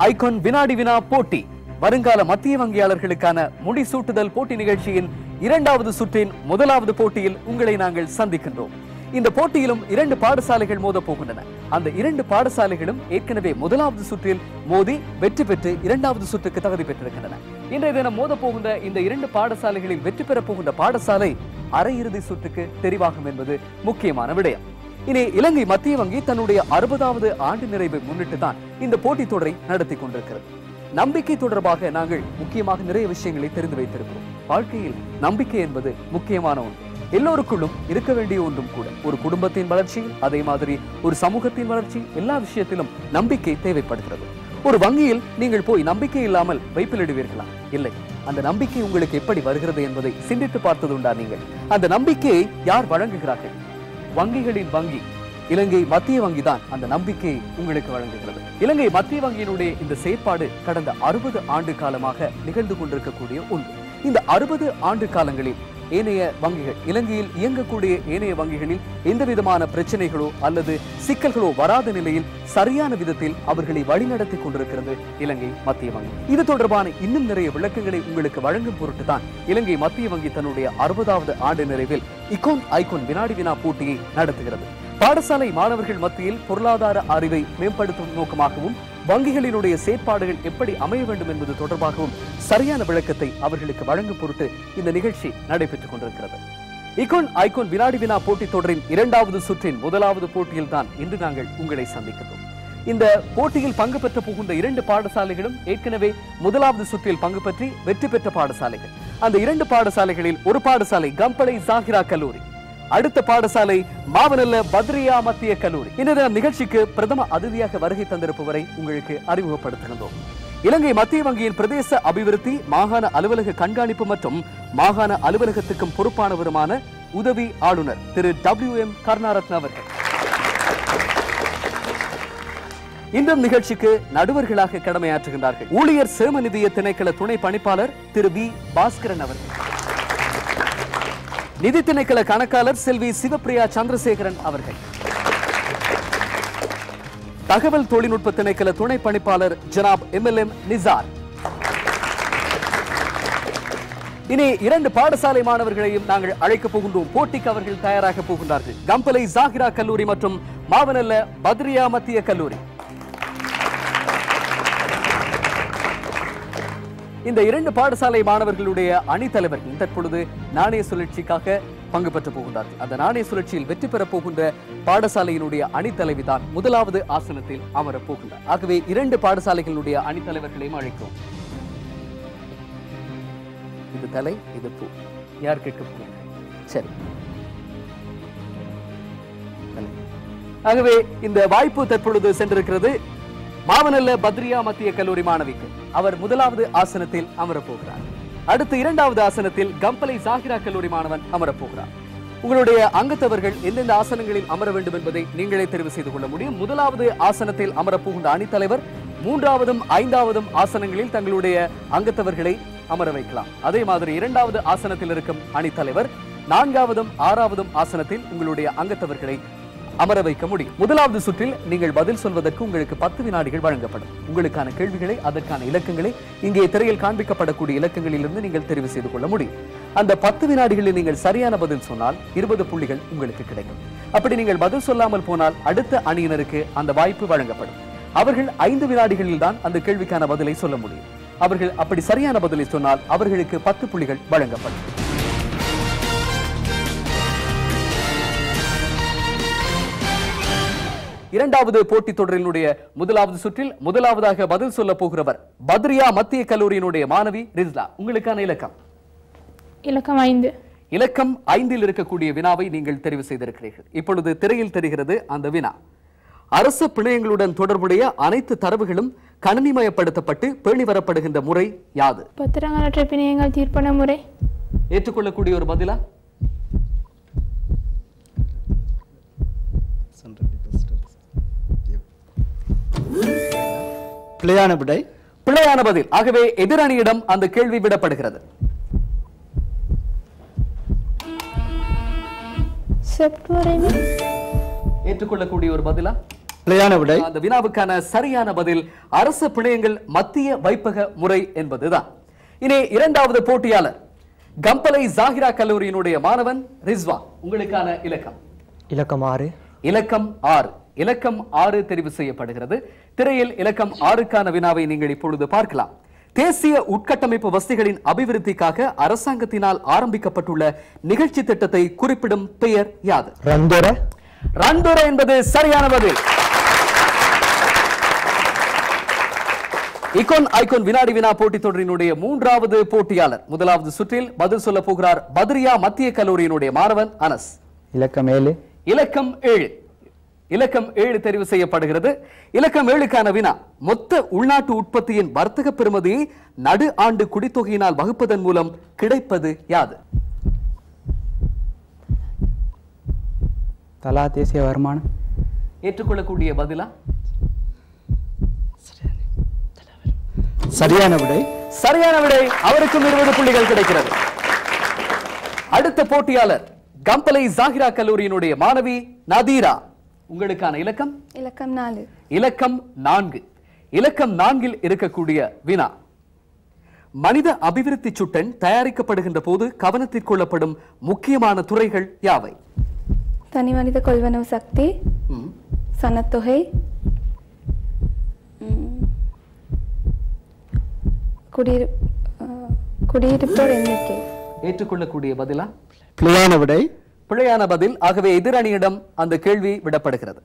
Icon வினாடி வினா போட்டி வருங்கால மத்திய வங்கியாளர்களுக்கான முடிசூட்டுதல் போட்டி நிகழ்ச்சியின் இரண்டாவது சுற்றின் முதலாவது போட்டியில் உங்களை நாங்கள் சந்திக்கின்றோம் இந்த போட்டியிலும் இரண்டு பாடசாலைகள் மோத போகின்றன அந்த இரண்டு பாடசாலைகளும் ஏற்கனவே முதலாவது சுற்றில் மோதி வெற்றி பெற்று இரண்டாவது சுற்றுக்கு தகுதி பெற்றிருக்கின்றன இன்றைய தினம் மோத போகின்ற இந்த இரண்டு பாடசாலைகளில் வெற்றி பெறப் போகின்ற பாடசாலை அரையிறுதி சுற்றுக்கு தெரிவாகும் என்பது முக்கியமான விடயம் இனி இலங்கை மத்திய வங்கி தன்னுடைய அறுபதாவது ஆண்டு நிறைவை முன்னிட்டு தான் இந்த போட்டித் தொடரை நடத்தி கொண்டிருக்கிறது நம்பிக்கை தொடர்பாக நாங்கள் முக்கியமாக நிறைய விஷயங்களை தெரிந்து வைத்திருக்கிறோம் வாழ்க்கையில் நம்பிக்கை என்பது முக்கியமான ஒன்று எல்லோருக்குள்ளும் இருக்க வேண்டிய ஒன்றும் கூட ஒரு குடும்பத்தின் வளர்ச்சி அதே மாதிரி ஒரு சமூகத்தின் வளர்ச்சி எல்லா விஷயத்திலும் நம்பிக்கை தேவைப்படுகிறது ஒரு வங்கியில் நீங்கள் போய் நம்பிக்கை இல்லாமல் வைப்பிலிடுவீர்களா இல்லை அந்த நம்பிக்கை உங்களுக்கு எப்படி வருகிறது என்பதை சிந்தித்து பார்த்ததுண்டா நீங்கள் அந்த நம்பிக்கையை யார் வழங்குகிறார்கள் வங்கிகளின் வங்கி இலங்கை மத்திய வங்கி தான் அந்த நம்பிக்கையை உங்களுக்கு வழங்குகிறது இலங்கை மத்திய வங்கியினுடைய இந்த செயற்பாடு கடந்த அறுபது ஆண்டு காலமாக நிகழ்ந்து கொண்டிருக்கக்கூடிய ஒன்று இந்த அறுபது ஆண்டு காலங்களில் ஏனைய வங்கிகள் இலங்கையில் இயங்கக்கூடிய ஏனைய வங்கிகளில் எந்த விதமான பிரச்சனைகளோ அல்லது சிக்கல்களோ வராத நிலையில் சரியான விதத்தில் அவர்களை வழிநடத்தி கொண்டிருக்கிறது இலங்கை மத்திய வங்கி இது தொடர்பான இன்னும் நிறைய விளக்கங்களை உங்களுக்கு வழங்கும் பொருட்டு தான் இலங்கை மத்திய வங்கி தன்னுடைய அறுபதாவது ஆண்டு நிறைவில் இகோன் ஐகோன் வினாடி வினா போட்டியை நடத்துகிறது பாடசாலை மாணவர்கள் மத்தியில் பொருளாதார அறிவை மேம்படுத்தும் நோக்கமாகவும் வங்கிகளினுடைய செயற்பாடுகள் எப்படி அமைய வேண்டும் என்பது தொடர்பாகவும் சரியான விளக்கத்தை அவர்களுக்கு வழங்கும் பொருட்டு இந்த நிகழ்ச்சி நடைபெற்றுக் கொண்டிருக்கிறது இகோன் ஐகோன் வினாடி வினா போட்டித் தொடரின் இரண்டாவது சுற்றின் முதலாவது போட்டியில் தான் இன்று நாங்கள் உங்களை சந்திக்கின்றோம் இந்த போட்டியில் பங்கு பெற்ற புகுந்த இரண்டு பாடசாலைகளும் ஏற்கனவே முதலாவது சுற்றில் பங்கு பெற்றி வெற்றி பெற்ற பாடசாலைகள் அந்த இரண்டு பாடசாலைகளில் ஒரு பாடசாலை கம்பளை ஜாகிரா கல்லூரி அடுத்த பாடசாலை மாவனல்ல பத்ரியா மத்திய கல்லூரி இந்த தினம் நிகழ்ச்சிக்கு பிரதம அதிதியாக வருகை தந்திருப்பவரை உங்களுக்கு அறிமுகப்படுத்துகின்றோம் இலங்கை மத்திய வங்கியின் பிரதேச அபிவிருத்தி மாகாண அலுவலக கண்காணிப்பு மற்றும் மாகாண அலுவலகத்துக்கும் பொறுப்பானவருமான உதவி ஆளுநர் திரு டபிள்யூ எம் கருணாரத்ன அவர்கள் இன்றும் நிகழ்ச்சிக்கு நடுவர்களாக கடமையாற்றுகின்றார்கள் ஊழியர் சேம நிதிய திணைக்கள துணை பணிப்பாளர் திரு வி பாஸ்கரன் அவர்கள் நிதி திணைக்கள கணக்காளர் செல்வி சிவப்பிரியா சந்திரசேகரன் அவர்கள் தகவல் தொழில்நுட்ப திணைக்கள துணை பணிப்பாளர் ஜனாப் எம்எல்எம் நிசார் இனி இரண்டு பாடசாலை மாணவர்களையும் நாங்கள் அழைக்க போகின்றோம் போட்டிக்கு அவர்கள் தயாராக போகின்றார்கள் கம்பலை ஜாகிரா கல்லூரி மற்றும் மாவனல்ல பத்ரியா மத்திய கல்லூரி இந்த இரண்டு பாடசாலை மாணவர்களுடைய அணி தலைவர்கள் தற்பொழுது நாணய சுழற்சிக்காக பங்கு பெற்று போகின்றார்கள் அந்த நாணய சுழற்சியில் வெற்றி பெறப் போகின்ற பாடசாலையினுடைய அணித்தலைவி தான் முதலாவது ஆசனத்தில் அமரப் போகின்றார் ஆகவே இரண்டு பாடசாலைகளுடைய அணித்தலைவர்களையும் அழைக்கிறோம் இது தலை இது பூ யார் கேட்க போகிறீங்க சரி தலை. ஆகவே இந்த வாய்ப்பு தற்பொழுது சென்றிருக்கிறது மாவனல்ல பத்ரியா மத்திய கல்லூரி மாணவிக்கு அவர் முதலாவது ஆசனத்தில் அமரப் போகிறார் அடுத்து இரண்டாவது ஆசனத்தில் கம்பலை சாகிரா கல்லூரி மாணவன் அமரப் போகிறார் உங்களுடைய அங்கத்தவர்கள் எந்தெந்த ஆசனங்களில் அமர வேண்டும் என்பதை நீங்களே தெரிவு செய்து கொள்ள முடியும் முதலாவது ஆசனத்தில் அமரப் போகின்ற அணித்தலைவர் மூன்றாவதும் ஐந்தாவதும் ஆசனங்களில் தங்களுடைய அங்கத்தவர்களை அமர வைக்கலாம் அதே மாதிரி இரண்டாவது ஆசனத்தில் இருக்கும் அணித்தலைவர் நான்காவதும் ஆறாவதும் ஆசனத்தில் உங்களுடைய அங்கத்தவர்களை அமர வைக்க முடியும் முதலாவது சுற்றில் நீங்கள் பதில் சொல்வதற்கு உங்களுக்கு பத்து வினாடிகள் வழங்கப்படும் உங்களுக்கான கேள்விகளை அதற்கான இலக்கங்களை இங்கே திரையில் காண்பிக்கப்படக்கூடிய இலக்கங்களிலிருந்து நீங்கள் தெரிவு செய்து கொள்ள முடியும் அந்த பத்து வினாடிகளில் நீங்கள் சரியான பதில் சொன்னால் இருபது புள்ளிகள் உங்களுக்கு கிடைக்கும் அப்படி நீங்கள் பதில் சொல்லாமல் போனால் அடுத்த அணியினருக்கு அந்த வாய்ப்பு வழங்கப்படும் அவர்கள் ஐந்து வினாடிகளில் தான் அந்த கேள்விக்கான பதிலை சொல்ல முடியும் அவர்கள் அப்படி சரியான பதிலை சொன்னால் அவர்களுக்கு பத்து புள்ளிகள் வழங்கப்படும் இரண்டாவது போட்டித் தொடரினுடைய முதலாவது சுற்றில் முதலாவதாக பதில் சொல்ல போகிறவர் பத்ரியா மத்திய கல்லூரியினுடைய மாணவி ரிஸ்லா உங்களுக்கான இலக்கம் இலக்கம் ஐந்து இலக்கம் ஐந்தில் இருக்கக்கூடிய வினாவை நீங்கள் தெரிவு செய்திருக்கிறீர்கள் இப்பொழுது திரையில் தெரிகிறது அந்த வினா அரசு பிணையங்களுடன் தொடர்புடைய அனைத்து தரவுகளும் கணினிமயப்படுத்தப்பட்டு பேணி வரப்படுகின்ற முறை யாது பத்திரங்களற்ற பிணையங்கள் தீர்ப்பன முறை ஏற்றுக்கொள்ளக்கூடிய ஒரு பதிலா பிழையான விடை பிழையான பதில் ஆகவே எதிரணியிடம் அந்த கேள்வி விடப்படுகிறது செப்ட் முறைமை ஏற்றுக்கொள்ளக்கூடிய ஒரு பதிலா பிழையான விடை அந்த வினாவுக்கான சரியான பதில் அரச பிணையங்கள் மத்திய வைப்பக முறை என்பதுதான் இனி இரண்டாவது போட்டியாளர் கம்பலை ஜாகிரா கல்லூரியினுடைய மாணவன் ரிஸ்வா உங்களுக்கான இலக்கம் இலக்கம் ஆறு இலக்கம் ஆறு இலக்கம் ஆறு தெரிவு செய்யப்படுகிறது திரையில் இலக்கம் ஆறுக்கான வினாவை நீங்கள் இப்பொழுது பார்க்கலாம் தேசிய உட்கட்டமைப்பு வசதிகளின் அபிவிருத்திக்காக அரசாங்கத்தினால் ஆரம்பிக்கப்பட்டுள்ள நிகழ்ச்சி திட்டத்தை குறிப்பிடும் பெயர் யாது ரந்தோர ரன்துரை என்பது சரியான பதில் இகோன் ஐகோன் வினாடி வினா போட்டித் தொடரினுடைய மூன்றாவது போட்டியாளர் முதலாவது சுற்றில் பதில் சொல்ல போகிறார் பத்ரியா மத்திய கல்லூரியினுடைய மாணவன் அனஸ் இலக்கம் ஏழு இலக்கம் ஏழு இலக்கம் ஏழு தெரிவு செய்யப்படுகிறது இலக்கம் ஏழுக்கான வினா மொத்த உள்நாட்டு உற்பத்தியின் வர்த்தக பெறுமதியை நடு ஆண்டு குடித்தொகையினால் வகுப்பதன் மூலம் கிடைப்பது யாது தலா தேசிய வருமானம் ஏற்றுக்கொள்ளக்கூடிய பதிலா சரியான விடை சரியான விடை அவருக்கும் இருபது புள்ளிகள் கிடைக்கிறது அடுத்த போட்டியாளர் கம்பலை ஜாகிரா கல்லூரியினுடைய மாணவி நதீரா உங்களுக்கான இலக்கம் இலக்கம் நாலு இலக்கம் நான்கு இலக்கம் நான்கில் இருக்கக்கூடிய வினா மனித அபிவிருத்தி சுட்டன் தயாரிக்கப்படுகின்ற போது கவனத்திற்கொள்ளப்படும் முக்கியமான துறைகள் யாவை தனி மனித கொள்வனவு சக்தி ம், சனத்தொகை ம், குடியிரு அஹ், குடியிருப்போர் எண்ணிக்கை ஏற்றுக்கொள்ளக்கூடிய பதிலா பிழையான விடை பிழையான பதில் ஆகவே எதிரணியிடம் அந்த கேள்வி விடப்படுகிறது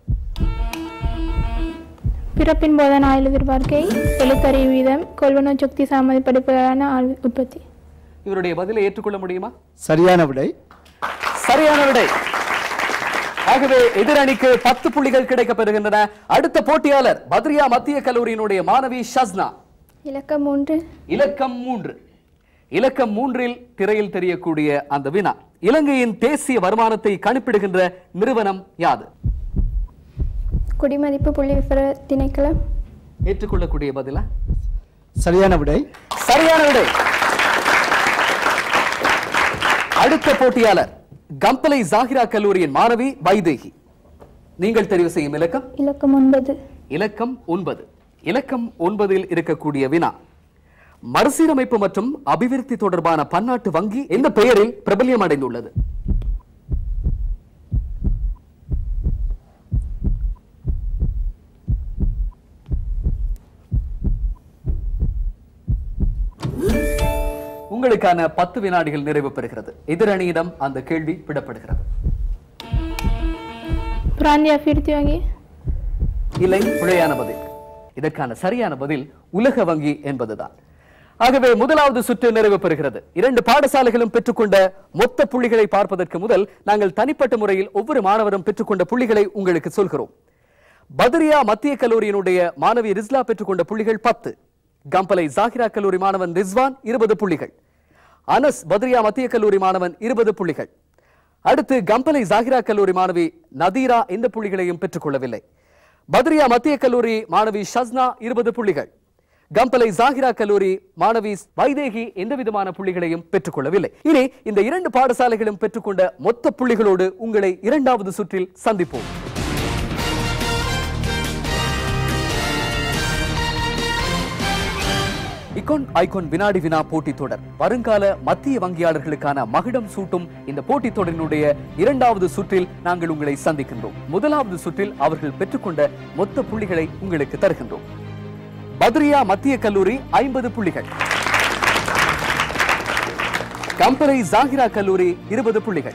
பிறப்பின் போதன ஆயுள் எதிர்பார்க்கை எழுத்தறிவு வீதம் கொள்வனவு சக்தி சாமதிப்படுப்பதான ஆள் உற்பத்தி இவருடைய பதிலை ஏற்றுக்கொள்ள முடியுமா சரியான விடை சரியான விடை ஆகவே எதிரணிக்கு பத்து புள்ளிகள் கிடைக்கப்பெறுகின்றன அடுத்த போட்டியாளர் பத்ரியா மத்திய கல்லூரியினுடைய மாணவி ஷஸ்னா இலக்கம் மூன்று இலக்கம் மூன்று இலக்கம் மூன்றில் திரையில் தெரியக்கூடிய அந்த வினா இலங்கையின் தேசிய வருமானத்தை கணிப்பிடுகின்ற நிறுவனம் யாது குடிமதிப்பு புள்ளி விவர திணைக்களம் ஏற்றுக்கொள்ளக்கூடிய பதிலா சரியான விடை சரியான விடை அடுத்த போட்டியாளர் கம்பலை ஜாகிரா கல்லூரியின் மாணவி வைதேகி நீங்கள் தெரிவு செய்யும் இலக்கம் இலக்கம் ஒன்பது இலக்கம் ஒன்பது இலக்கம் ஒன்பதில் இருக்கக்கூடிய வினா மறுசீரமைப்பு மற்றும் அபிவிருத்தி தொடர்பான பன்னாட்டு வங்கி எந்த பெயரில் பிரபல்யம் அடைந்துள்ளது உங்களுக்கான பத்து வினாடிகள் நிறைவு பெறுகிறது எதிரணியிடம் அந்த கேள்வி விடப்படுகிறது பிராந்திய அபிவிருத்தி வங்கி இல்லை பிழையான பதில் இதற்கான சரியான பதில் உலக வங்கி என்பதுதான் ஆகவே முதலாவது சுற்று நிறைவு பெறுகிறது இரண்டு பாடசாலைகளும் பெற்றுக்கொண்ட மொத்த புள்ளிகளை பார்ப்பதற்கு முதல் நாங்கள் தனிப்பட்ட முறையில் ஒவ்வொரு மாணவரும் பெற்றுக்கொண்ட புள்ளிகளை உங்களுக்கு சொல்கிறோம் பத்ரியா மத்திய கல்லூரியினுடைய மாணவி ரிஸ்லா பெற்றுக்கொண்ட புள்ளிகள் பத்து கம்பலை ஜாகிரா கல்லூரி மாணவன் ரிஸ்வான் இருபது புள்ளிகள் அனஸ் பத்ரியா மத்திய கல்லூரி மாணவன் இருபது புள்ளிகள் அடுத்து கம்பலை ஜாகிரா கல்லூரி மாணவி நதீரா எந்த புள்ளிகளையும் பெற்றுக்கொள்ளவில்லை பத்ரியா மத்திய கல்லூரி மாணவி ஷஸ்னா இருபது புள்ளிகள் கம்பலை ஜாகிரா கல்லூரி மாணவி வைதேகி எந்த விதமான புள்ளிகளையும் பெற்றுக்கொள்ளவில்லை இனி இந்த இரண்டு பாடசாலைகளும் பெற்றுக்கொண்ட மொத்த புள்ளிகளோடு உங்களை இரண்டாவது சுற்றில் சந்திப்போம் இகான் ஐகான் வினாடி வினா போட்டித் தொடர் வருங்கால மத்திய வங்கியாளர்களுக்கான மகுடம் சூட்டும் இந்த போட்டித் தொடரினுடைய இரண்டாவது சுற்றில் நாங்கள் உங்களை சந்திக்கின்றோம் முதலாவது சுற்றில் அவர்கள் பெற்றுக்கொண்ட மொத்த புள்ளிகளை உங்களுக்கு தருகின்றோம் பத்ரியா மத்திய கல்லூரி ஐம்பது புள்ளிகள் கம்பரை ஜாகிரா கல்லூரி இருபது புள்ளிகள்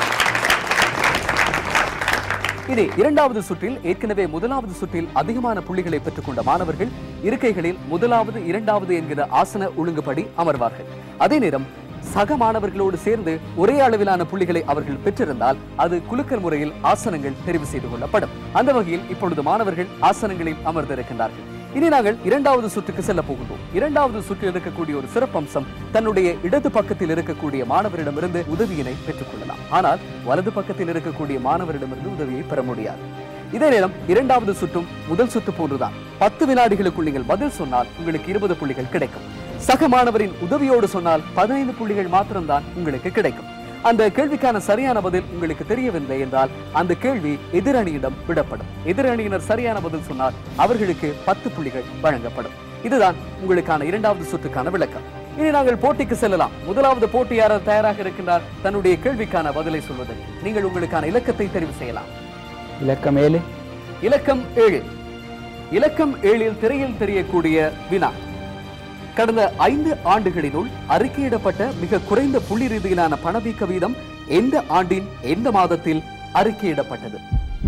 இனி இரண்டாவது சுற்றில் ஏற்கனவே முதலாவது சுற்றில் அதிகமான புள்ளிகளை பெற்றுக்கொண்ட மாணவர்கள் இருக்கைகளில் முதலாவது இரண்டாவது என்கிற ஆசன ஒழுங்குபடி அமர்வார்கள் அதே நேரம் சக மாணவர்களோடு சேர்ந்து ஒரே அளவிலான புள்ளிகளை அவர்கள் பெற்றிருந்தால் அது குலுக்கல் முறையில் ஆசனங்கள் தெரிவு செய்து கொள்ளப்படும் அந்த வகையில் இப்பொழுது மாணவர்கள் ஆசனங்களில் அமர்ந்திருக்கின்றார்கள் இனி நாங்கள் இரண்டாவது சுற்றுக்கு செல்ல போகின்றோம் இரண்டாவது சுற்றில் இருக்கக்கூடிய ஒரு சிறப்பம்சம் தன்னுடைய இடது பக்கத்தில் இருக்கக்கூடிய மாணவரிடமிருந்து உதவியினை பெற்றுக் கொள்ளலாம் ஆனால் வலது பக்கத்தில் இருக்கக்கூடிய மாணவரிடமிருந்து உதவியை பெற முடியாது இதே நேரம் இரண்டாவது சுற்றும் முதல் சுற்று போன்றுதான் பத்து வினாடிகளுக்குள் நீங்கள் பதில் சொன்னால் உங்களுக்கு இருபது புள்ளிகள் கிடைக்கும் சக மாணவரின் உதவியோடு சொன்னால் பதினைந்து புள்ளிகள் மாத்திரம்தான் உங்களுக்கு கிடைக்கும் அந்த கேள்விக்கான சரியான பதில் உங்களுக்கு தெரியவில்லை என்றால் அந்த கேள்வி எதிரணியிடம் விடப்படும் எதிரணியினர் சரியான பதில் சொன்னால் அவர்களுக்கு பத்து புள்ளிகள் வழங்கப்படும் இதுதான் உங்களுக்கான இரண்டாவது சுற்றுக்கான விளக்கம் இனி நாங்கள் போட்டிக்கு செல்லலாம் முதலாவது போட்டியாளர் தயாராக இருக்கின்றார் தன்னுடைய கேள்விக்கான பதிலை சொல்வதற்கு நீங்கள் உங்களுக்கான இலக்கத்தை தெரிவு செய்யலாம் இலக்கம் ஏழு இலக்கம் ஏழு இலக்கம் ஏழில் திரையில் தெரியக்கூடிய வினா கடந்த ஐந்து ஆண்டுகளினுள் அறிக்கையிடப்பட்ட மிக குறைந்த புள்ளி ரீதியிலான பணவீக்க வீதம் எந்த ஆண்டின் எந்த மாதத்தில் அறிக்கையிடப்பட்டது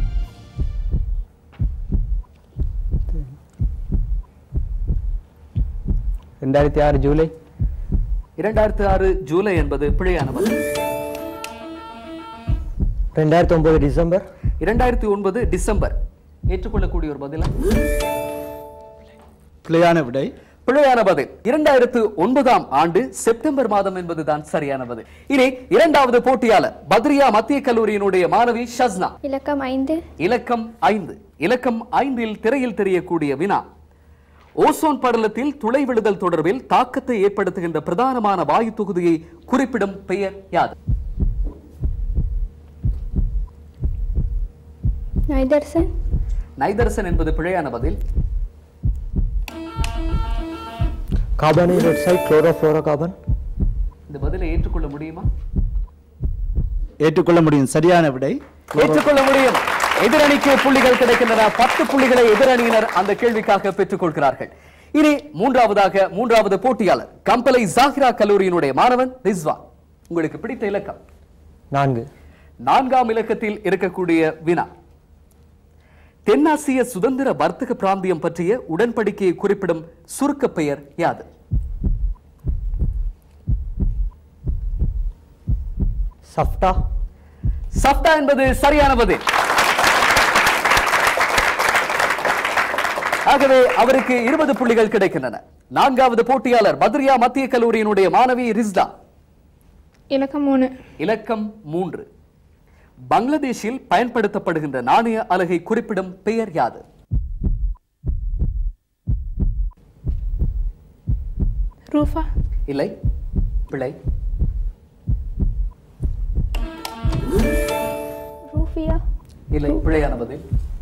ரெண்டாயிரத்தி ஆறு ஜூலை இரண்டாயிரத்தி ஆறு ஜூலை என்பது பிழையான பதில் ரெண்டாயிரத்தி ஒன்பது டிசம்பர் இரண்டாயிரத்தி ஒன்பது டிசம்பர் ஏற்றுக்கொள்ளக்கூடிய ஒரு பதிலா பிழையான விடை பிழையான பதில் இரண்டாயிரத்து ஒன்பதாம் ஆண்டு செப்டம்பர் மாதம் என்பதுதான் சரியான பதில் இனி இரண்டாவது போட்டியாளர் பத்ரியா மத்திய கல்லூரியினுடைய மாணவி ஷஸ்னா இலக்கம் ஐந்து இலக்கம் ஐந்து இலக்கம் ஐந்தில் திரையில் தெரியக்கூடிய வினா ஓசோன் படலத்தில் துளை விழுதல் தொடர்பில் தாக்கத்தை ஏற்படுத்துகின்ற பிரதானமான வாயு தொகுதியை குறிப்பிடும் பெயர் யாது நைதர்சன் நைதர்சன் என்பது பிழையான பதில் கார்பன் ஆக்சைடு குளோரோஃப்ளோரோ கார்பன் இந்த பதிலை ஏற்றுக்கொள்ள முடியுமா ஏற்றுக்கொள்ள முடியும் சரியான விடை ஏற்றுக்கொள்ள முடியும் எதிரணிக்கு புள்ளிகள் கிடைக்கின்றன பத்து புள்ளிகளை எதிரணியினர் அந்த கேள்விக்காக பெற்றுக் கொள்கிறார்கள் இனி மூன்றாவதாக மூன்றாவது போட்டியாளர் கம்பலை ஜாகிரா கல்லூரியினுடைய மாணவன் ரிஸ்வான் உங்களுக்கு பிடித்த இலக்கம் நான்கு நான்காம் இலக்கத்தில் இருக்கக்கூடிய வினா தென்னாசிய சுதந்திர வர்த்தக பிராந்தியம் பற்றிய உடன்படிக்கையை குறிப்பிடும் சுருக்க பெயர் யாது சஃப்டா சப்தா என்பது சரியான பதில் ஆகவே அவருக்கு இருபது புள்ளிகள் கிடைக்கின்றன நான்காவது போட்டியாளர் பத்ரியா மத்திய கல்லூரியினுடைய மாணவி ரிஸ்தா இலக்கம் மூணு இலக்கம் மூன்று பங்களாதேஷில் பயன்படுத்தப்படுகின்ற நாணய அலகை குறிப்பிடும் பெயர் யாது ரூஃபா இல்லை பிழை ரூஃபியா இல்லை பிழையான பதில்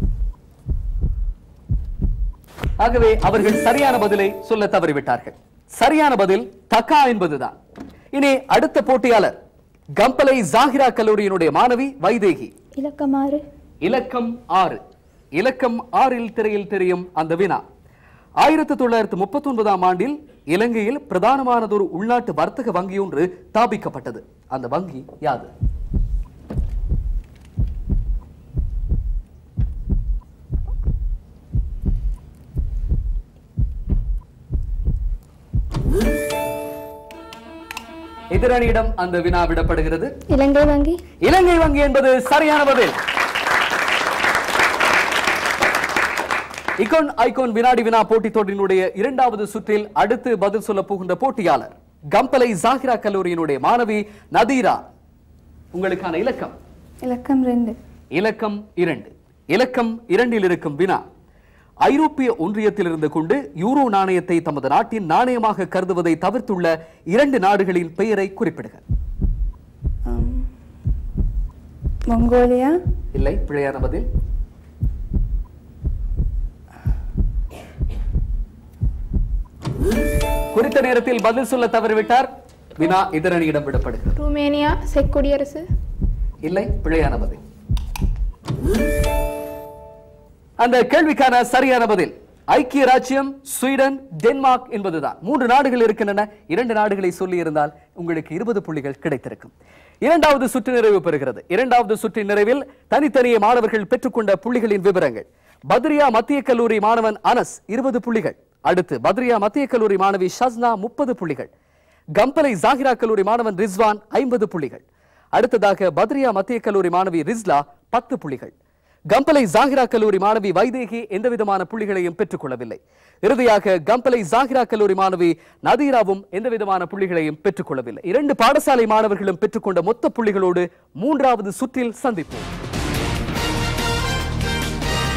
ஆகவே அவர்கள் சரியான பதிலை சொல்ல தவறிவிட்டார்கள் சரியான பதில் தக்கா என்பதுதான் இனி அடுத்த போட்டியாளர் கம்பலை ஜாகிரா கல்லூரியினுடைய மாணவி வைதேகி இலக்கம் ஆறு இலக்கம் ஆறு இலக்கம் ஆறில் திரையில் தெரியும் அந்த வினா ஆயிரத்தி தொள்ளாயிரத்தி முப்பத்தி ஒன்பதாம் ஆண்டில் இலங்கையில் பிரதானமானதொரு உள்நாட்டு வர்த்தக வங்கி ஒன்று ஸ்தாபிக்கப்பட்டது அந்த வங்கி யாது எதிரணியிடம் அந்த வினா விடப்படுகிறது இலங்கை வங்கி இலங்கை வங்கி என்பது சரியான பதில் இகோன் ஐகோன் வினாடி வினா போட்டித் தொடரினுடைய இரண்டாவது சுற்றில் அடுத்து பதில் சொல்ல போகின்ற போட்டியாளர் கம்பலை ஜாகிரா கல்லூரியினுடைய மாணவி நதீரா உங்களுக்கான இலக்கம் இலக்கம் ரெண்டு இலக்கம் இரண்டு இலக்கம் இரண்டில் இருக்கும் வினா ஐரோப்பிய ஒன்றியத்தில் இருந்து கொண்டு யூரோ நாணயத்தை தமது நாட்டின் நாணயமாக கருதுவதை தவிர்த்துள்ள இரண்டு நாடுகளின் பெயரை குறிப்பிடுக ஆம். மங்கோலியா இல்லை பிழையான பதில் குறித்த நேரத்தில் பதில் சொல்ல தவறிவிட்டார் வினா எதிரணியிடம் விடப்படுகிறது ருமேனியா செக் குடியரசு இல்லை பிழையான பதில் அந்த கேள்விக்கான சரியான பதில் ஐக்கிய ராஜ்யம் ஸ்வீடன் டென்மார்க் என்பதுதான் மூன்று நாடுகள் இருக்கின்றன இரண்டு நாடுகளை சொல்லி இருந்தால் உங்களுக்கு இருபது புள்ளிகள் கிடைத்திருக்கும் இரண்டாவது சுற்று நிறைவு பெறுகிறது இரண்டாவது சுற்றின் நிறைவில் தனித்தனியே மாணவர்கள் பெற்றுக்கொண்ட புள்ளிகளின் விவரங்கள் பத்ரியா மத்திய கல்லூரி மாணவன் அனஸ் இருபது புள்ளிகள் அடுத்து பத்ரியா மத்திய கல்லூரி மாணவி ஷஸ்னா முப்பது புள்ளிகள் கம்பலை ஜாகிரா கல்லூரி மாணவன் ரிஸ்வான் ஐம்பது புள்ளிகள் அடுத்ததாக பத்ரியா மத்திய கல்லூரி மாணவி ரிஸ்லா பத்து புள்ளிகள் கம்பலை ஜாகிரா கல்லூரி மாணவி வைதேகி எந்தவிதமான புள்ளிகளையும் பெற்றுக் கொள்ளவில்லை இறுதியாக கம்பலை ஜாகிரா கல்லூரி மாணவி நதீராவும் எந்தவிதமான புள்ளிகளையும் பெற்றுக் கொள்ளவில்லை இரண்டு பாடசாலை மாணவர்களும் பெற்றுக்கொண்ட மொத்த புள்ளிகளோடு மூன்றாவது சுற்றில் சந்திப்போம்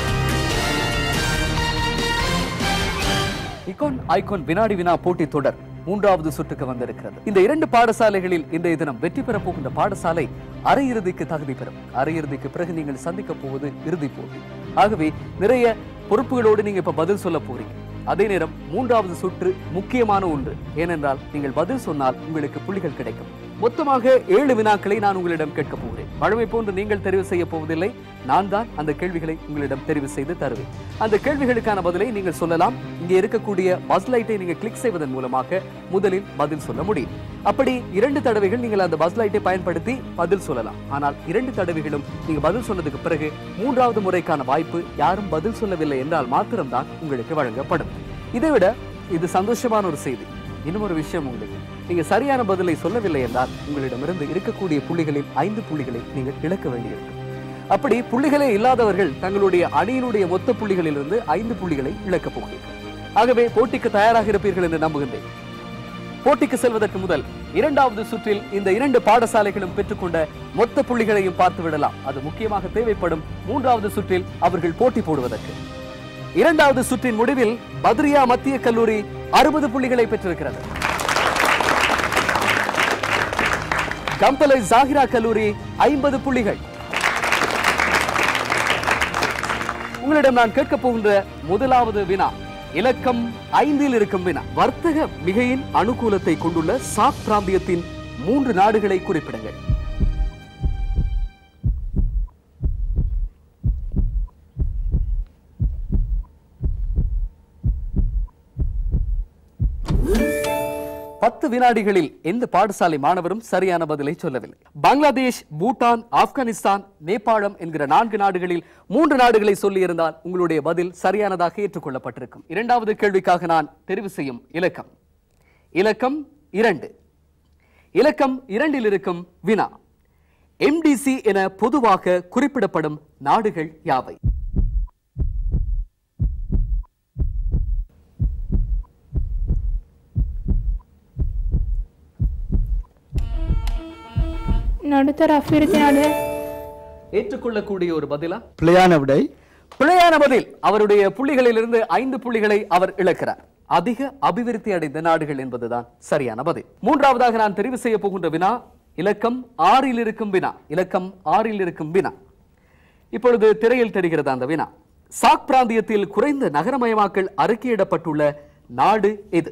இகான் ஐகான் வினாடி வினா போட்டித் தொடர் மூன்றாவது சுற்றுக்கு வந்திருக்கிறது இந்த இரண்டு பாடசாலைகளில் இன்றைய தினம் வெற்றி பெறப் போகின்ற பாடசாலை அரையிறுதிக்கு தகுதி பெறும் அரையிறுதிக்கு பிறகு நீங்கள் சந்திக்க போவது இறுதிப் போட்டி ஆகவே நிறைய பொறுப்புகளோடு நீங்க இப்ப பதில் சொல்ல போறீங்க அதே நேரம் மூன்றாவது சுற்று முக்கியமான ஒன்று ஏனென்றால் நீங்கள் பதில் சொன்னால் உங்களுக்கு புள்ளிகள் கிடைக்கும் மொத்தமாக ஏழு வினாக்களை நான் உங்களிடம் கேட்க போகிறேன் வழமை போன்று நீங்கள் தெரிவு செய்ய போவதில்லை நான் தான் அந்த கேள்விகளை உங்களிடம் தெரிவு செய்து தருவேன் அந்த கேள்விகளுக்கான பதிலை நீங்கள் சொல்லலாம் இங்கே இருக்கக்கூடிய பஸ் லைட்டை நீங்க கிளிக் செய்வதன் மூலமாக முதலில் பதில் சொல்ல முடியும் அப்படி இரண்டு தடவைகள் நீங்கள் அந்த பஸ் லைட்டை பயன்படுத்தி பதில் சொல்லலாம் ஆனால் இரண்டு தடவைகளும் நீங்க பதில் சொன்னதுக்கு பிறகு மூன்றாவது முறைக்கான வாய்ப்பு யாரும் பதில் சொல்லவில்லை என்றால் மாத்திரம்தான் உங்களுக்கு வழங்கப்படும் இதைவிட இது சந்தோஷமான ஒரு செய்தி இன்னும் ஒரு விஷயம் உங்களுக்கு நீங்க சரியான பதிலை சொல்லவில்லை என்றால் உங்களிடமிருந்து இருக்கக்கூடிய புள்ளிகளில் ஐந்து புள்ளிகளை நீங்கள் இழக்க வேண்டியிருக்கும் அப்படி புள்ளிகளே இல்லாதவர்கள் தங்களுடைய அணியினுடைய மொத்த புள்ளிகளிலிருந்து ஐந்து புள்ளிகளை இழக்கப் போகிறீர்கள் ஆகவே போட்டிக்கு தயாராக இருப்பீர்கள் என்று நம்புகின்றேன் போட்டிக்கு செல்வதற்கு முதல் இரண்டாவது சுற்றில் இந்த இரண்டு பாடசாலைகளும் பெற்றுக்கொண்ட மொத்த புள்ளிகளையும் பார்த்து விடலாம் அது முக்கியமாக தேவைப்படும் மூன்றாவது சுற்றில் அவர்கள் போட்டி போடுவதற்கு இரண்டாவது சுற்றின் முடிவில் பத்ரியா மத்திய கல்லூரி அறுபது புள்ளிகளை பெற்றிருக்கிறது கம்பலை ஜாகிரா கல்லூரி ஐம்பது புள்ளிகள் உங்களிடம் நான் கேட்கப் போகின்ற முதலாவது வினா இலக்கம் ஐந்தில் இருக்கும் வினா வர்த்தக மிகையின் அனுகூலத்தை கொண்டுள்ள சாக் பிராந்தியத்தின் மூன்று நாடுகளை குறிப்பிடுங்கள் பத்து வினாடிகளில் எந்த பாடசாலை மாணவரும் சரியான பதிலை சொல்லவில்லை பங்களாதேஷ் பூட்டான் ஆப்கானிஸ்தான் நேபாளம் என்கிற நான்கு நாடுகளில் மூன்று நாடுகளை சொல்லியிருந்தால் உங்களுடைய பதில் சரியானதாக ஏற்றுக்கொள்ளப்பட்டிருக்கும் இரண்டாவது கேள்விக்காக நான் தெரிவு செய்யும் இலக்கம் இலக்கம் இரண்டு இலக்கம் இரண்டில் இருக்கும் வினா எம்டிசி என பொதுவாக குறிப்பிடப்படும் நாடுகள் யாவை நடுத்தர அபிவிருத்தி நாடுகள் ஏற்றுக்கொள்ளக்கூடிய ஒரு பதிலா பிழையான விடை பிழையான பதில் அவருடைய புள்ளிகளிலிருந்து ஐந்து புள்ளிகளை அவர் இழக்கிறார் அதிக அபிவிருத்தி அடைந்த நாடுகள் என்பதுதான் சரியான பதில் மூன்றாவதாக நான் தெரிவு செய்ய போகின்ற வினா இலக்கம் ஆறில் இருக்கும் வினா இலக்கம் ஆறில் இருக்கும் வினா இப்பொழுது திரையில் தெரிகிறது அந்த வினா சாக் பிராந்தியத்தில் குறைந்த நகரமயமாக்கல் அறிக்கையிடப்பட்டுள்ள நாடு எது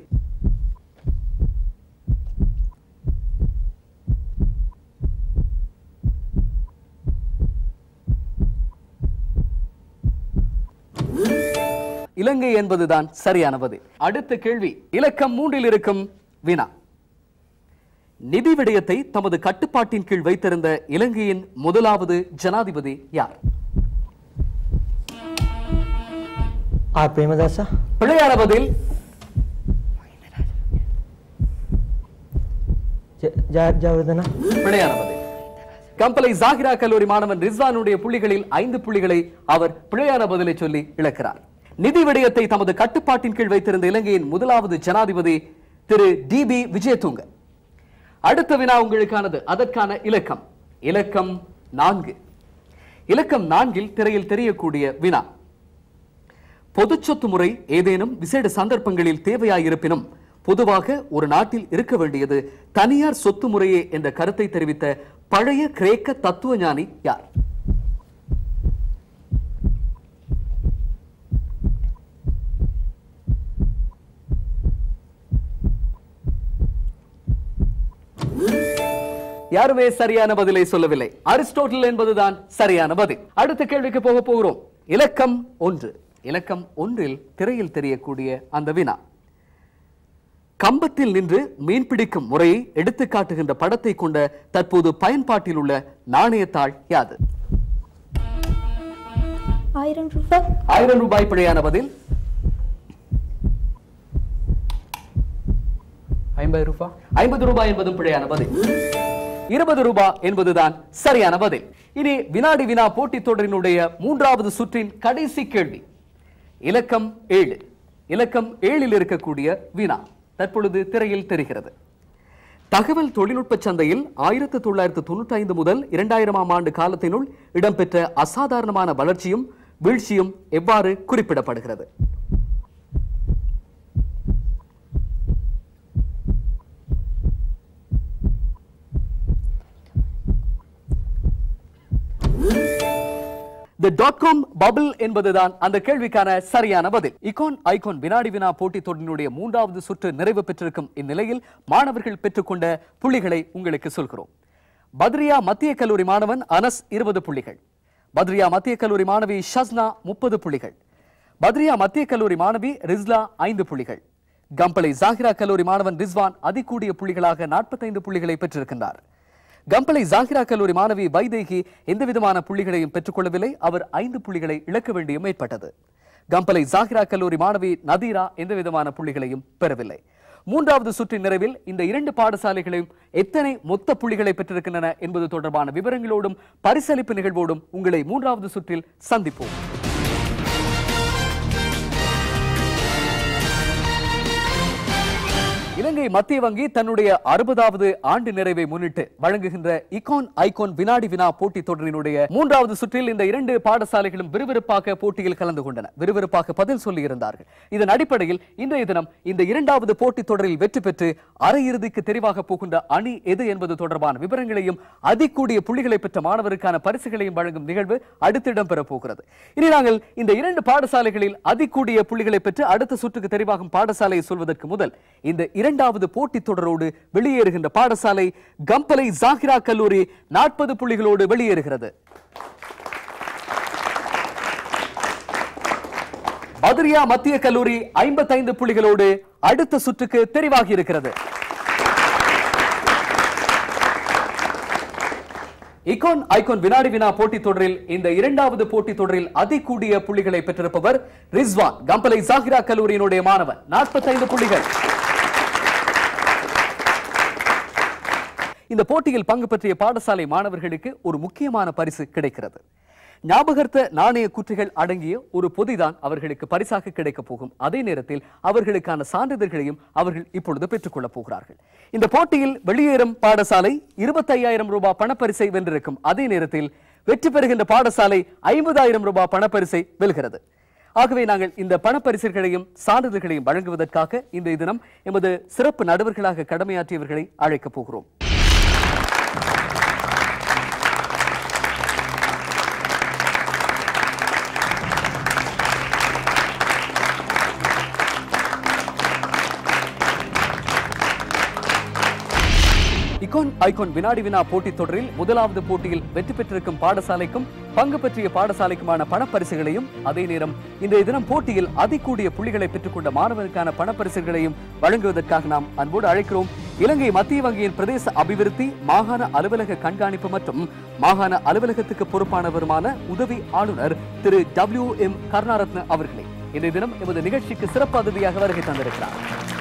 இலங்கை என்பதுதான் சரியான பதில் அடுத்த கேள்வி இலக்கம் மூன்றில் இருக்கும் வினா நிதி விடயத்தை தமது கட்டுப்பாட்டின் கீழ் வைத்திருந்த இலங்கையின் முதலாவது ஜனாதிபதி யார் ஆர் பிரேமதாசா பிழையான பதில் ஜ- ஜ- ஜாவர்தனா பிழையான பதில் கம்பலை ஜாகிரா கல்லூரி மாணவன் ரிஸ்வானுடைய புள்ளிகளில் ஐந்து புள்ளிகளை அவர் பிழையான பதிலை சொல்லி இழக்கிறார் நிதி விடயத்தை தமது கட்டுப்பாட்டின் கீழ் வைத்திருந்த இலங்கையின் முதலாவது ஜனாதிபதி திரு டி பி விஜயதுங்க அடுத்த வினா உங்களுக்கானது அதற்கான இலக்கம் இலக்கம் நான்கு இலக்கம் நான்கில் திரையில் தெரியக்கூடிய வினா பொதுச் சொத்து முறை ஏதேனும் விசேட சந்தர்ப்பங்களில் தேவையாயிருப்பினும் பொதுவாக ஒரு நாட்டில் இருக்க வேண்டியது தனியார் சொத்து முறையே என்ற கருத்தை தெரிவித்த பழைய கிரேக்க தத்துவ ஞானி யார் யாருமே சரியான பதிலை சொல்லவில்லை அரிஸ்டோட்டில் என்பதுதான் சரியான பதில் அடுத்த கேள்விக்கு போக போகிறோம் இலக்கம் ஒன்று இலக்கம் ஒன்றில் திரையில் தெரியக்கூடிய அந்த வினா கம்பத்தில் நின்று மீன்பிடிக்கும் முறையை எடுத்துக் காட்டுகின்ற படத்தை கொண்ட தற்போது பயன்பாட்டில் உள்ள நாணயத்தாள் யாது ஆயிரம் ரூபாய் ஆயிரம் ரூபாய் பிழையான பதில் ஐம்பது ரூபா ஐம்பது ரூபாய் என்பதும் பிழையான பதில் இருபது ரூபாய் என்பதுதான் சரியான பதில் இனி வினாடி வினா போட்டித் தொடரினுடைய மூன்றாவது சுற்றின் கடைசி கேள்வி இலக்கம் ஏழு இலக்கம் ஏழில் இருக்கக்கூடிய வினா தற்பொழுது திரையில் தெரிகிறது தகவல் தொழில்நுட்ப சந்தையில் ஆயிரத்து தொள்ளாயிரத்து தொண்ணூற்றி ஐந்து முதல் இரண்டாயிரமாம் ஆண்டு காலத்தினுள் இடம்பெற்ற அசாதாரணமான வளர்ச்சியும் வீழ்ச்சியும் எவ்வாறு குறிப்பிடப்படுகிறது தி டாட் காம் பபிள் என்பதுதான் அந்த கேள்விக்கான சரியான பதில் இகான் ஐகான் வினாடி வினா போட்டி தொடரினுடைய மூன்றாவது சுற்று நிறைவு பெற்றிருக்கும் இந்நிலையில் மாணவர்கள் பெற்றுக்கொண்ட புள்ளிகளை உங்களுக்கு சொல்கிறோம் பத்ரியா மத்திய கல்லூரி மாணவன் அனஸ் இருபது புள்ளிகள் பத்ரியா மத்திய கல்லூரி மாணவி ஷஸ்னா முப்பது புள்ளிகள் பத்ரியா மத்திய கல்லூரி மாணவி ரிஸ்லா ஐந்து புள்ளிகள் கம்பளை ஜாகிரா கல்லூரி மாணவன் ரிஸ்வான் அதிகூடிய புள்ளிகளாக நாற்பத்தைந்து புள்ளிகளை பெற்றிருக்கின்றார் கம்பளை ஜாகிரா கல்லூரி மாணவி வைதேகி எந்த விதமான புள்ளிகளையும் பெற்றுக்கொள்ளவில்லை அவர் ஐந்து புள்ளிகளை இழக்க வேண்டியும் ஏற்பட்டது கம்பளை ஜாகிரா கல்லூரி மாணவி நதீரா எந்த விதமான புள்ளிகளையும் பெறவில்லை மூன்றாவது சுற்றின் நிறைவில் இந்த இரண்டு பாடசாலைகளையும் எத்தனை மொத்த புள்ளிகளை பெற்றிருக்கின்றன என்பது தொடர்பான விவரங்களோடும் பரிசளிப்பு நிகழ்வோடும் உங்களை மூன்றாவது சுற்றில் சந்திப்போம் இலங்கை மத்திய வங்கி தன்னுடைய அறுபதாவது ஆண்டு நிறைவை முன்னிட்டு வழங்குகின்ற இகான் ஐகான் வினாடி வினா போட்டி தொடரினுடைய மூன்றாவது சுற்றில் இந்த இரண்டு பாடசாலைகளும் விறுவிறுப்பாக போட்டியில் கலந்து கொண்டன விறுவிறுப்பாக பதில் சொல்லியிருந்தார்கள் இதன் அடிப்படையில் இன்றைய தினம் இந்த இரண்டாவது போட்டித் தொடரில் வெற்றி பெற்று அரையிறுதிக்கு தெரிவாக போகின்ற அணி எது என்பது தொடர்பான விவரங்களையும் அதிகூடிய புள்ளிகளை பெற்ற மாணவருக்கான பரிசுகளையும் வழங்கும் நிகழ்வு அடுத்து இடம்பெறப் போகிறது இனி நாங்கள் இந்த இரண்டு பாடசாலைகளில் அதிகூடிய புள்ளிகளை பெற்று அடுத்த சுற்றுக்கு தெரிவாகும் பாடசாலையை சொல்வதற்கு முதல் இந்த இரண்டாவது போட்டித் தொடரோடு வெளியேறுகின்ற பாடசாலை கம்பலை ஜாகிரா கல்லூரி நாற்பது புள்ளிகளோடு வெளியேறுகிறது பத்ரியா மத்திய கல்லூரி ஐம்பத்தைந்து புள்ளிகளோடு அடுத்த சுற்றுக்கு தெரிவாகி இருக்கிறது இகான் ஐகான் வினாடி வினா போட்டித் தொடரில் இந்த இரண்டாவது போட்டித் தொடரில் அதிகூடிய புள்ளிகளை பெற்றிருப்பவர் ரிஸ்வான் கம்பலை ஜாகிரா கல்லூரியினுடைய மாணவன் நாற்பத்தைந்து புள்ளிகள் இந்த போட்டியில் பங்கு பற்றிய பாடசாலை மாணவர்களுக்கு ஒரு முக்கியமான பரிசு கிடைக்கிறது ஞாபகர்த்த நாணய குற்றிகள் அடங்கிய ஒரு பொதிதான் அவர்களுக்கு பரிசாக கிடைக்கப் போகும் அதே நேரத்தில் அவர்களுக்கான சான்றிதழ்களையும் அவர்கள் இப்பொழுது பெற்றுக்கொள்ளப் போகிறார்கள் இந்த போட்டியில் வெளியேறும் பாடசாலை இருபத்தையாயிரம் ரூபாய் பணப்பரிசை வென்றிருக்கும் அதே நேரத்தில் வெற்றி பெறுகின்ற பாடசாலை ஐம்பதாயிரம் ரூபாய் பணப்பரிசை வெல்கிறது ஆகவே நாங்கள் இந்த பணப்பரிசுகளையும் சான்றிதழ்களையும் வழங்குவதற்காக இந்த தினம் எமது சிறப்பு நடுவர்களாக கடமையாற்றியவர்களை அழைக்கப் போகிறோம் இகான் ஐகான் வினாடி வினா போட்டித் தொடரில் முதலாவது போட்டியில் வெற்றி பெற்றிருக்கும் பாடசாலைக்கும் பங்கு பற்றிய பாடசாலைக்குமான பணப்பரிசுகளையும் அதே நேரம் இன்றைய தினம் போட்டியில் அதிகூடிய புள்ளிகளை பெற்றுக்கொண்ட மாணவருக்கான பணப்பரிசுகளையும் வழங்குவதற்காக நாம் அன்போடு அழைக்கிறோம் இலங்கை மத்திய வங்கியின் பிரதேச அபிவிருத்தி மாகாண அலுவலக கண்காணிப்பு மற்றும் மாகாண அலுவலகத்துக்கு பொறுப்பானவருமான உதவி ஆளுநர் திரு டபிள்யூ எம் கருணாரத்ன அவர்களே இன்றைய தினம் எமது நிகழ்ச்சிக்கு சிறப்பு அதிதியாக வருகை தந்திருக்கிறார்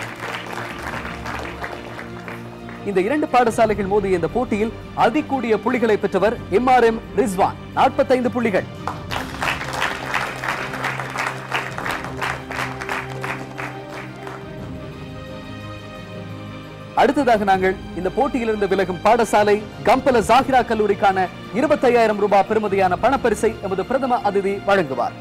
இந்த இரண்டு பாடசாலைகள் மோதிய இந்த போட்டியில் அதிகூடிய புள்ளிகளை பெற்றவர் எம்ஆர்எம் ரிஸ்வான் நாற்பத்தைந்து புள்ளிகள் அடுத்ததாக நாங்கள் இந்த போட்டியிலிருந்து விலகும் பாடசாலை கம்பல ஜாகிரா கல்லூரிக்கான இருபத்தையாயிரம் ரூபாய் பெறுமதியான பணப்பரிசை எமது பிரதம அதிதி வழங்குவார்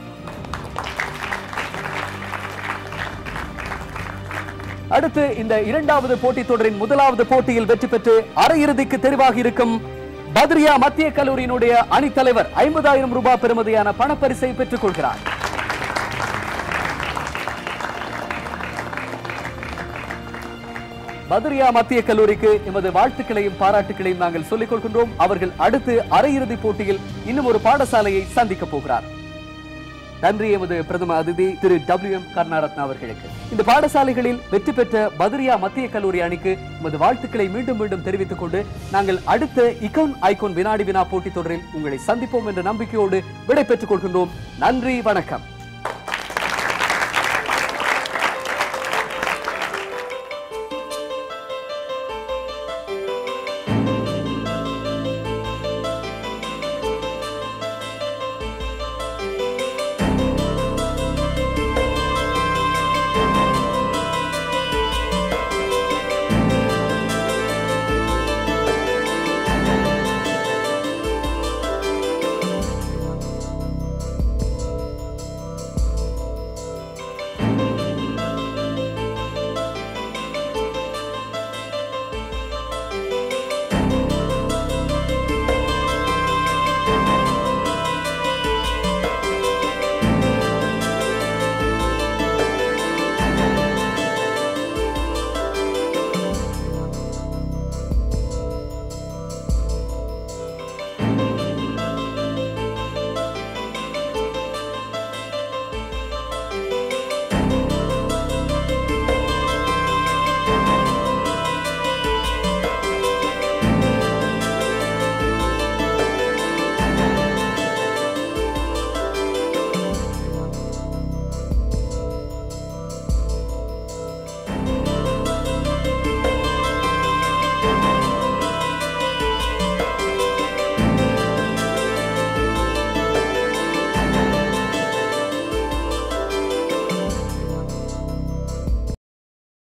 அடுத்து இந்த இரண்டாவது போட்டித் தொடரின் முதலாவது போட்டியில் வெற்றி பெற்று அரையிறுதிக்கு தெரிவாகி இருக்கும் பத்ரியா மத்திய கல்லூரியினுடைய அணித்தலைவர் ஐம்பதாயிரம் ரூபாய் பெறுமதியான பணப்பரிசை பெற்றுக் கொள்கிறார் பத்ரியா மத்திய கல்லூரிக்கு எமது வாழ்த்துக்களையும் பாராட்டுகளையும் நாங்கள் சொல்லிக் கொள்கின்றோம் அவர்கள் அடுத்து அரையிறுதி போட்டியில் இன்னும் ஒரு பாடசாலையை சந்திக்க போகிறார் நன்றி எமது பிரதம அதிதி திரு டபிள்யூ எம் கருணாரத்னா அவர்களுக்கு இந்த பாடசாலைகளில் வெற்றி பெற்ற பத்ரியா மத்திய கல்லூரி அணிக்கு எமது வாழ்த்துக்களை மீண்டும் மீண்டும் தெரிவித்துக் கொண்டு நாங்கள் அடுத்த இகான் ஐகான் வினாடி வினா போட்டித் தொடரில் உங்களை சந்திப்போம் என்ற நம்பிக்கையோடு விடை பெற்றுக் கொள்கின்றோம் நன்றி வணக்கம்